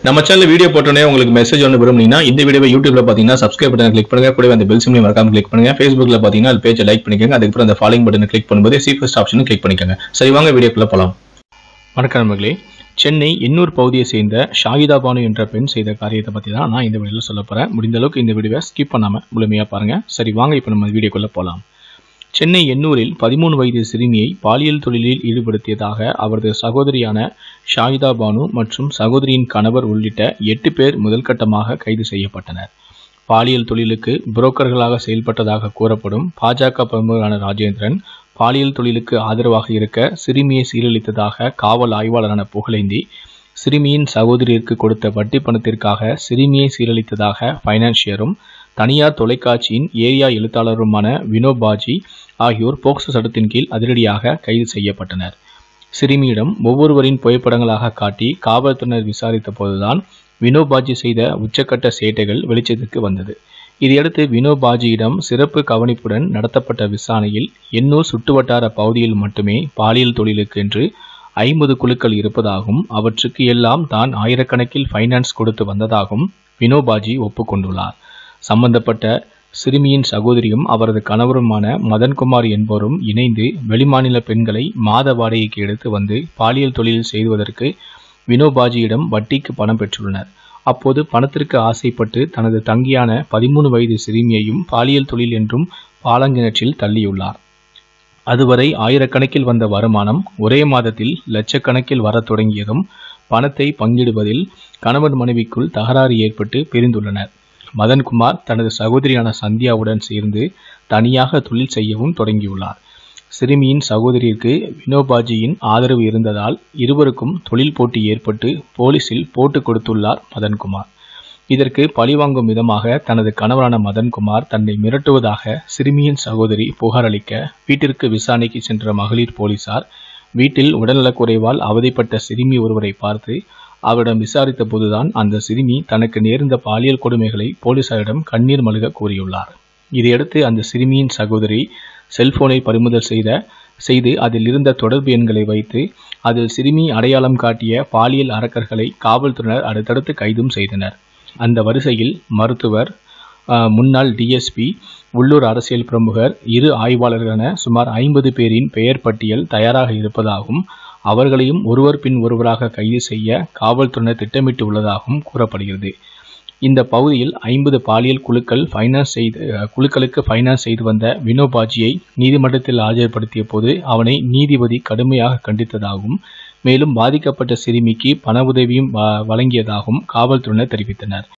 நம்ம channel video போட்டோன்னே உங்களுக்கு மெசேஜ் ஒன்று விரும்புனீங்கன்னா இந்த வீடியோவை யூடியூப்ல பார்த்தீங்கன்னா சப்ஸ்கிரைப் பட்டன் கிளிக் பண்ணுங்க கூடவே அந்த பெல் சிம்லையும் மறக்காம கிளிக் பண்ணுங்க ஃபேஸ்புக்ல பார்த்தீங்கன்னா அது பேஜை லைக் பண்ணிக்கோங்க அதுக்கப்புறம் அந்த ஃபாலோயிங் பட்டனை கிளிக் பண்ணும்போது சி ஃபர்ஸ்ட் ஆப்ஷனும் கிளிக் பண்ணிக்கோங்க சரி வாங்க வீடியோக்குள்ள போலாம் வணக்கம் நண்பர்களே சென்னை எண்ணூர் பகுதியை சேர்ந்த ஷாகிதா பானு என்ற பெண் செய்த காரியத்தை பற்றி தான் நான் இந்த வீடியோவில் சொல்ல போகிறேன் முடிந்த அளவுக்கு இந்த வீடியோவை ஸ்கிப் பண்ணாமல் முழுமையாக பாருங்கள் சரி வாங்க இப்போ நம்ம வீடியோக்குள்ளே போகலாம் சென்னை எண்ணூரில் பதிமூணு வயது சிறுமியை பாலியல் தொழிலில் ஈடுபடுத்தியதாக அவரது சகோதரியான ஷாகிதா பானு மற்றும் சகோதரியின் கணவர் உள்ளிட்ட எட்டு பேர் முதல்கட்டமாக கைது செய்யப்பட்டனர் பாலியல் தொழிலுக்கு புரோக்கர்களாக செயல்பட்டதாக கூறப்படும் பாஜக பிரமுகரான ராஜேந்திரன் பாலியல் தொழிலுக்கு ஆதரவாக இருக்க சிறுமியை சீரழித்ததாக காவல் ஆய்வாளரான புகழேந்தி சிறுமியின் சகோதரியிற்கு கொடுத்த வட்டி பணத்திற்காக சிறுமியை சீரழித்ததாக ஃபைனான்சியரும் தனியார் தொலைக்காட்சியின் ஏரியா எழுத்தாளருமான வினோப் பாஜி ஆகியோர் போக்சோ சட்டத்தின் கீழ் அதிரடியாக கைது செய்யப்பட்டனர் சிறுமியிடம் ஒவ்வொருவரின் புகைப்படங்களாக காட்டி காவல்துறையினர் விசாரித்த போதுதான் வினோப் பாஜி செய்த உச்சக்கட்ட சேட்டைகள் வெளிச்சத்துக்கு வந்தது இதையடுத்து வினோப் பாஜியிடம் சிறப்பு கவனிப்புடன் நடத்தப்பட்ட விசாரணையில் எண்ணூர் சுற்றுவட்டார பகுதியில் மட்டுமே பாலியல் தொழிலுக்கு என்று ஐம்பது குழுக்கள் இருப்பதாகவும் அவற்றுக்கு எல்லாம் தான் ஆயிரக்கணக்கில் ஃபைனான்ஸ் கொடுத்து வந்ததாகவும் வினோப் பாஜி ஒப்புக்கொண்டுள்ளார் சம்பந்தப்பட்ட சிறுமியின் சகோதரியும் அவரது கணவருமான மதன்குமார் என்பவரும் இணைந்து வெளிமாநில பெண்களை மாத வாடகைக்கு எடுத்து வந்து பாலியல் தொழில் செய்வதற்கு வினோபாஜியிடம் வட்டிக்கு பணம் பெற்றுள்ளனர் அப்போது பணத்திற்கு ஆசைப்பட்டு தனது தங்கியான பதிமூணு வயது சிறுமியையும் பாலியல் தொழில் என்றும் பாலங்கிணற்றில் தள்ளியுள்ளார் அதுவரை ஆயிரக்கணக்கில் வந்த வருமானம் ஒரே மாதத்தில் லட்சக்கணக்கில் வரத் தொடங்கியதும் பணத்தை பங்கிடுவதில் கணவன் மனைவிக்குள் தகராறு ஏற்பட்டு பிரிந்துள்ளனர் மதன்குமார் தனது சகோதரியான சந்தியாவுடன் சேர்ந்து தனியாக தொழில் செய்யவும் தொடங்கியுள்ளார் சிறுமியின் சகோதரிக்கு வினோபாஜியின் ஆதரவு இருந்ததால் இருவருக்கும் தொழில் போட்டி ஏற்பட்டு போலீசில் போட்டு கொடுத்துள்ளார் மதன்குமார் இதற்கு பழிவாங்கும் விதமாக தனது கணவரான மதன்குமார் தன்னை மிரட்டுவதாக சிறுமியின் சகோதரி புகார் அளிக்க வீட்டிற்கு விசாரணைக்கு சென்ற மகளிர் போலீசார் வீட்டில் உடல்நலக்குறைவால் அவதிப்பட்ட சிறுமி ஒருவரை பார்த்து அவரிடம் விசாரித்த போதுதான் அந்த சிறுமி தனக்கு நேர்ந்த பாலியல் கொடுமைகளை போலீசாரிடம் கண்ணீர் மல்க கூறியுள்ளார் இதையடுத்து அந்த சிறுமியின் சகோதரி செல்போனை பறிமுதல் செய்த செய்து அதில் இருந்த தொடர்பு எண்களை வைத்து அதில் சிறுமி அடையாளம் காட்டிய பாலியல் அரக்கர்களை காவல்துறையினர் அடுத்தடுத்து கைதும் செய்தனர் அந்த வரிசையில் மருத்துவர் ஆஹ், முன்னாள் டிஎஸ்பி உள்ளூர் அரசியல் பிரமுகர் இரு ஆய்வாளர்களென சுமார் ஐம்பது பேரின் பெயர் பட்டியல் தயாராக இருப்பதாகவும் அவர்களையும் ஒருவர் பின் ஒருவராக கைது செய்ய காவல்துறையினர் திட்டமிட்டு உள்ளதாகவும் கூறப்படுகிறது இந்த பகுதியில் ஐம்பது பாலியல் குழுக்கள் ஃபைனான்ஸ் செய்து அஹ், குழுக்களுக்கு ஃபைனான்ஸ் செய்து வந்த வினோபாஜியை நீதிமன்றத்தில் ஆஜர்படுத்திய போது அவனை நீதிபதி கடுமையாக கண்டித்ததாகவும் மேலும் பாதிக்கப்பட்ட சிறுமிக்கு பண உதவியும் வ- வழங்கியதாகவும் காவல்துறையினர் தெரிவித்தனர்